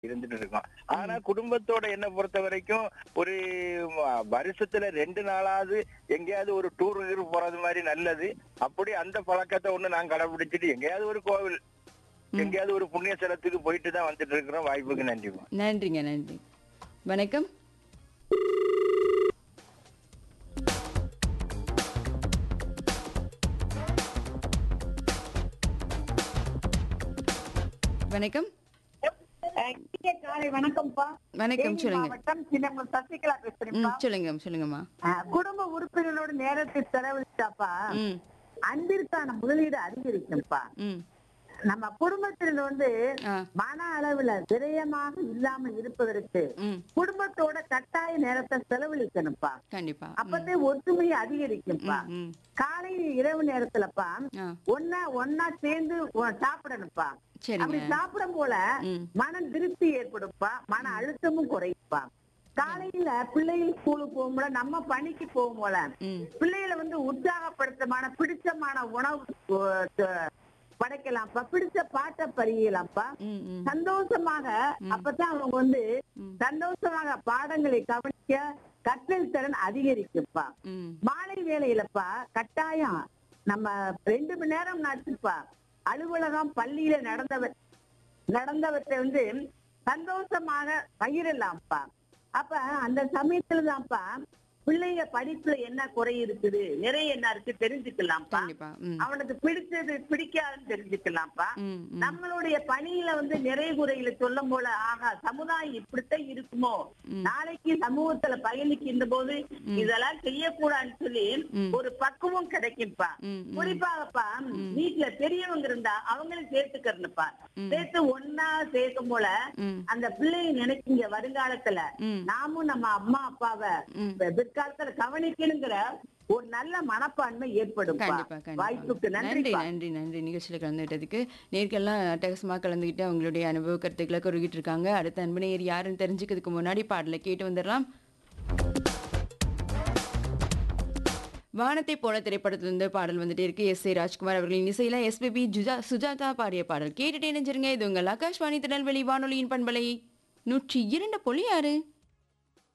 இருந்துட்டு இருக்கோம் ஆனா குடும்பத்தோட என்ன பொறுத்த வரைக்கும் ஒரு ம- வருஷத்துல ரெண்டு நாளாவது எங்கேயாவது ஒரு டூர் போறது மாதிரி நல்லது அப்படி அந்த பழக்கத்தை ஒண்ணு நான் கடைபிடிச்சிட்டு எங்கேயாவது ஒரு கோவில் எங்கேயாவது ஒரு புண்ணிய ஸ்தலத்துக்கு போயிட்டு தான் வந்துட்டு இருக்கிறோம் வாய்ப்புக்கு நன்றிமா நன்றிங்க நன்றி வணக்கம் வணக்கம் அஹ் இனிய காலை வணக்கம்ப்பா வணக்கம் தேனி சொல்லுங்க மாவட்டம் சின்னம சசிகலா ம் பேசுறேன்ப்பா சொல்லுங்க சொல்லுங்கம்மா அஹ் குடும்ப உறுப்பினர்களோட நேரத்தை செலவழிச்சாப்பா ம் அன்பிற்கான முதலீடு அதிகரிக்கும்ப்பா ம் நம்ம குடும்பத்தில் வந்து ஆ மன அளவுல விரயமாக இல்லாம இருப்பதற்கு ம் குடும்பத்தோட கட்டாய நேரத்தை செலவழிக்கணும்ப்பா கண்டிப்பா ம், அப்பதே ஒற்றுமை அதிகரிக்கும்ப்பா ம், ம் காலை இரவு நேரத்துலப்பா ஆ ஒன்னா ஒன்னா சேர்ந்து ஒ- சாப்பிடணும்ப்பா சரிங்க அப்படி சாப்பிடும் போல ம் மன திருப்தி ஏற்படும்ப்பா மன அழுத்தமும் குறையும்ப்பா காலையில பிள்ளைகள் ஸ்கூலுக்கு போகும்போல நம்ம பணிக்கு போகும்போல ம் பிள்ளைகளை வந்து உற்சாகப்படுத்தமான பிடிச்சமான உணவு அஹ், த- படைக்கலாம்ப்பா பிடிச்ச பாட்டை பறியலாம்ப்பா ம் ம் சந்தோஷமாக அப்பதான் அவங்க வந்து ம். சந்தோஷமாக பாடங்களை கவனிக்க கற்றல் திறன் அதிகரிக்கும்ப்பா ம் மாலை வேலையிலப்பா கட்டாயம் நம்ம ரெண்டு மணி நேரம் நடிச்சுப்பா அலுவலகம் பள்ளியில நடந்தவ நடந்தவற்றை வந்து சந்தோஷமாக பகிரலாம்ப்பா அப்ப அந்த சமயத்துல தான்ப்பா பிள்ளைங்க படிப்புல என்ன குறை இருக்குது நிறைய என்ன இருக்கு தெரிஞ்சுக்கலாம்ப்பா கண்டிப்பா ம் அவனுக்கு பிடிச்சது பிடிக்காதுன்னு தெரிஞ்சுக்கலாம்ப்பா ம் ம் நம்மளுடைய பணியில வந்து நிறை குறைகளை சொல்லும் போல ஆகா சமுதாயம் இப்படித்தான் இருக்குமோ ம். நாளைக்கு சமூகத்துல பயணிக்கின்ற போது இதெல்லாம் செய்யக்கூடாதுன்னு சொல்லி ம். ஒரு பக்குவம் கிடைக்கும்ப்பா ம் ம் குறிப்பாகப்பா வீட்டுல பெரியவங்க இருந்தா அவங்களும் சேர்த்துக்கிறனுப்பா சேர்த்து ஒன்னா சேர்க்கும் போல ம் அந்த பிள்ளைங்க நினைக்குங்க வருங்காலத்துல ம் நாமும் நம்ம அம்மா அப்பாவை ம் பிற்காலத்துல கவனிக்கணுங்கிற ஒரு நல்ல மனப்பான்மை ஏற்படும் கண்டிப்பா கண்டிப்பா வாய்ப்புக்கு நன்றி நன்றி நன்றி நன்றி நிகழ்ச்சியில் கலந்துகிட்டதுக்கு நேர்கெல்லாம் அட்டகசமா கலந்துக்கிட்டு அவங்களுடைய அனுபவ கருத்துக்களை குறுகிட்டு இருக்காங்க அடுத்த அன்பு நேயர் யாருன்னு தெரிஞ்சுக்கிறதுக்கு முன்னாடி பாடலை கேட்டு வந்துடலாம் வானத்தை போல திரைப்படத்திலிருந்து பாடல் வந்துட்டே இருக்கு எஸ் ஏ ராஜ்குமார் அவர்களின் இசையில எஸ்பிபி ஜுஜா சுஜாதா பாடிய பாடல் கேட்டுட்டே நினைச்சிருங்க இது உங்கள் ஆகாஷ்வாணி திருநெல்வேலி வானொலியின் பண்பலை நூற்றி இரண்டு புள்ளி ஆறு